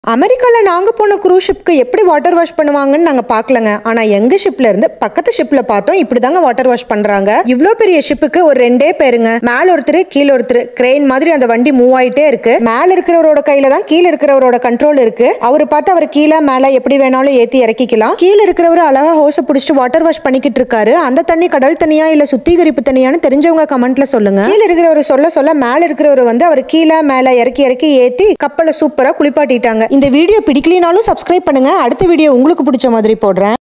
அமெரிக்கால நாங்க போன குரூஸ் ஷிப்க்கு எப்படி வாட்டர் வாஷ் பண்ணுவாங்கன்னு நாங்க பார்க்கலங்க ஆனா எங்க ஷிப்ல இருந்து பக்கத்து ஷிப்ல பார்த்தோம் இப்படிதாங்க வாட்டர் வாஷ் பண்றாங்க இவ்ளோ பெரிய ஷிப்புக்கு ஒரு ரெண்டே பேருங்க மேல ஒருத்தர் கீழ ஒருத்தர் கிரெயின் மாதிரி அந்த வண்டி மூவ் ஆயிட்டே இருக்கு மேல இருக்கிறவரோட கையில தான் கீழ இருக்கிறவரோட கண்ட்ரோல் இருக்கு அவரு பார்த்து அவர் கீழே மேல எப்படி வேணாலும் ஏத்தி இறக்கிக்கலாம் கீழ இருக்கிறவர் அழகா ஹோஸ புடிச்சிட்டு வாட்டர் வாஷ் பண்ணிக்கிட்டு இருக்காரு அந்த தண்ணி கடல் தண்ணியா இல்ல சுத்திகரிப்பு தண்ணியான்னு தெரிஞ்சவங்க கமெண்ட்ல சொல்லுங்க கீழ இருக்கிறவர் சொல்ல சொல்ல மேல இருக்கிறவர் வந்து அவர் கீழே மேல இறக்கி இறக்கி ஏத்தி கப்பலை சூப்பரா குளிப்பாட்டிட்டாங்க இந்த வீடியோ பிடிக்கலினாலும் சப்ஸ்கிரைப் பண்ணுங்க அடுத்த வீடியோ உங்களுக்கு பிடிச்ச மாதிரி போடுறேன்